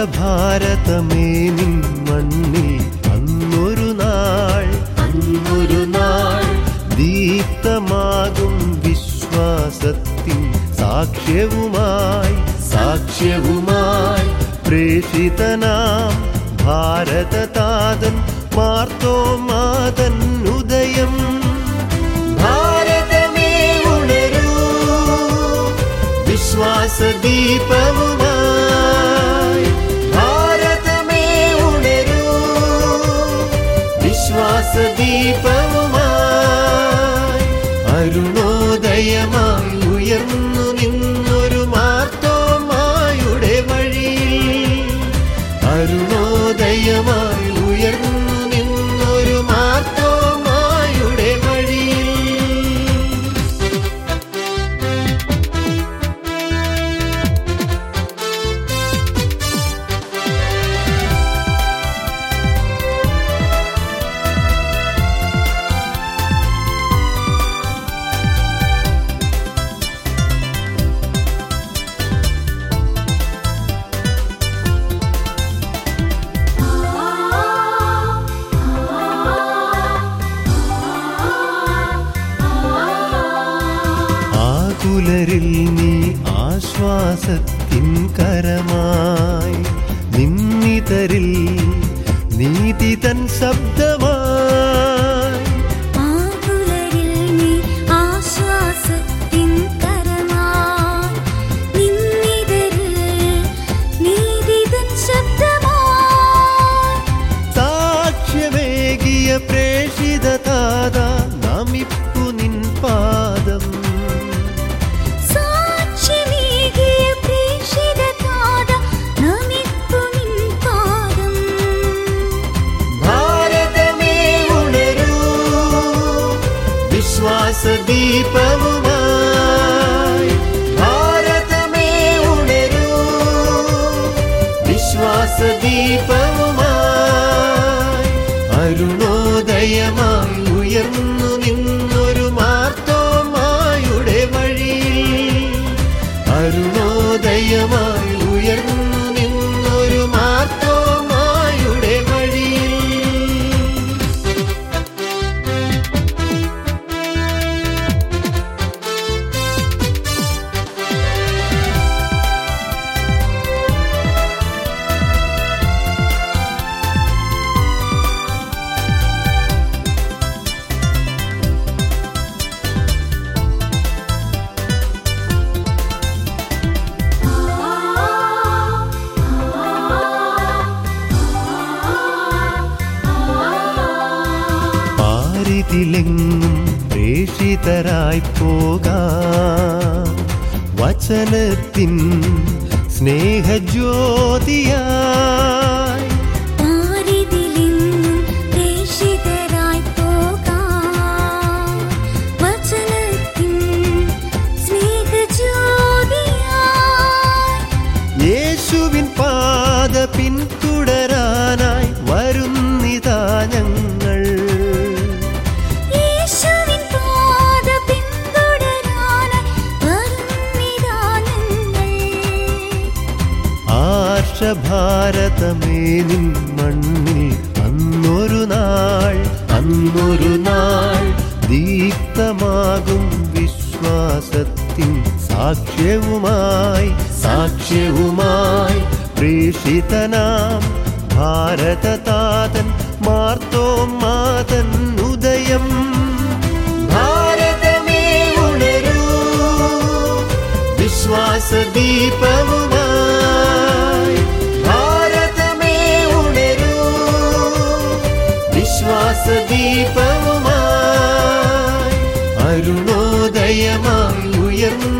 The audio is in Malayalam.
ഭാരതമേ നിൻ മണ്ണിൽ അന്നൊരു നാൾ അന്നൊരു നാൾ ദീപ്തമാകും വിശ്വാസത്തിൻ സാക്ഷ്യവുമായി സാക്ഷ്യവുമായി പ്രേഷിതനാം ഭാരതതാതൻ മാർത്തോമാതൻ ഉദയം ഭാരതമേ ഉണരൂ വിശ്വാസദീപവുമായി ഭാരതമേ ഉണരൂ വിശ്വാസദീപവുമായി അരുണോദയമായി ഉയർന്നു നിന്നൊരു മാർത്തോമായുടെ വഴിയിൽ അരുണോദയമായി ഉയർന്നു നിന്നൊരു മാർത്തോമായുടെ വഴിയിൽ ആകുലരിൽ നീ ആശ്വാസത്തിൻ കരമായി നിന്നിതരിൽ നീതി തൻ ശബ്ദമായി ആകുലരിൽ നീ ആശ്വാസത്തിൻ കരമായി നിന്നിതരിൽ നീതിതൻ ശബ്ദമായി സാക്ഷ്യമേകിയ പ്രേഷിത താത നമിപ്പു നിൻ പാദം സാക്ഷിമേകിയ പ്രേക്ഷിതതാത നമിപ്പു നിൻ പാദം ഭാരതമേ ഉണരൂ വിശ്വാസദീപവുമായി ഭാരതമേ ഉണരൂ വിശ്വാസദീപവുമായി അരുണോദയമായി ഉയർന്നു നിന്നൊരു മാർത്തോമായുടെ വഴിയിൽ അരുണോദയമായി ഉയർന്നു നിന്നൊരു മാർത്തോമായുടെ വഴിയിൽ പാരിതിലെങ്ങും പ്രേഷിതരായി പോകാം വചനത്തിൻ സ്നേഹജ്യോതിയായി പാരിതിലെങ്ങും പ്രേക്ഷിതരായി പോകാം വചനത്തിൻ സ്നേഹജ്യോതിയായി യേശുവിൻ പാത പിന്തുടരാനായി വരുന്നിതാ ഞങ്ങൾ യേശുവിൻ പാത പിന്തുടരാനായി വരുന്നിതാ ഞങ്ങൾ. ആർഷഭാരതമേ നിൻ മണ്ണിൽ അന്നൊരു നാൾ അന്നൊരു നാൾ ദീപ്തമാകും വിശ്വാസത്തിൻ സാക്ഷ്യവുമായി സാക്ഷ്യവുമായി പ്രേഷിതനാം ഭാരതതാതൻ മാർത്തോമാതൻ ഉദയം ഭാരതമേ ഉണരൂ വിശ്വാസദീപവുമായി ഭാരതമേ ഉണരൂ വിശ്വാസദീപവുമായി അരുണോദയമായി ഉയർന്നു